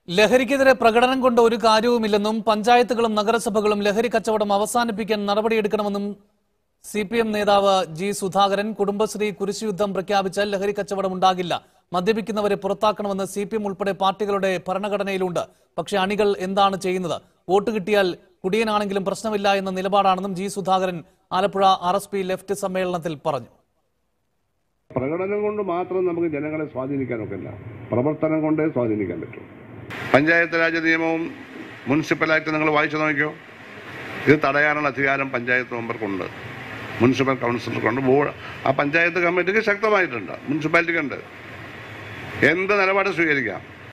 ലഹരിക്കെതിരെ പ്രകടനം കൊണ്ട് ഒരു കാര്യവുമില്ലെന്നും പഞ്ചായത്തുകളും നഗരസഭകളും ലഹരി കച്ചവടം അവസാനിപ്പിക്കാൻ നടപടിയെടുക്കണമെന്നും സി പി എം നേതാവ് ജി സുധാകരൻ കുടുംബശ്രീ കുരിശുയുദ്ധം പ്രഖ്യാപിച്ചാൽ ലഹരി കച്ചവടം ഉണ്ടാകില്ല മദ്യപിക്കുന്നവരെ പുറത്താക്കണമെന്ന് സി പി എം ഉൾപ്പെടെ പാർട്ടികളുടെ ഭരണഘടനയിലുണ്ട് പക്ഷേ അണികൾ എന്താണ് ചെയ്യുന്നത് വോട്ട് കിട്ടിയാൽ കുടിയനാണെങ്കിലും പ്രശ്നമില്ല എന്ന നിലപാടാണെന്നും G Sudhakaran Alappuzha R S P left സമ്മേളനത്തിൽ പറഞ്ഞു പ്രകടനം കൊണ്ട് മാത്രം നമുക്ക് ജനങ്ങളെ സ്വാധീനിക്കാനൊക്കില്ല പ്രവർത്തനം കൊണ്ടേ സ്വാധീനിക്കാൻ പറ്റും പഞ്ചായത്ത് രാജ് നിയമവും മുനിസിപ്പൽ ആക്ട് നിങ്ങൾ വായിച്ചു നോക്കിയോ ഇത് തടയാനുള്ള അധികാരം പഞ്ചായത്ത് മെമ്പർക്കുണ്ട് മുനിസിപ്പൽ കൗൺസിലർക്കുണ്ട് ബോർഡ് ആ പഞ്ചായത്ത് കമ്മിറ്റിക്ക് ശക്തമായിട്ടുണ്ട് മുനിസിപ്പാലിറ്റിക്കുണ്ട് എന്ത് നിലപാട് സ്വീകരിക്കാം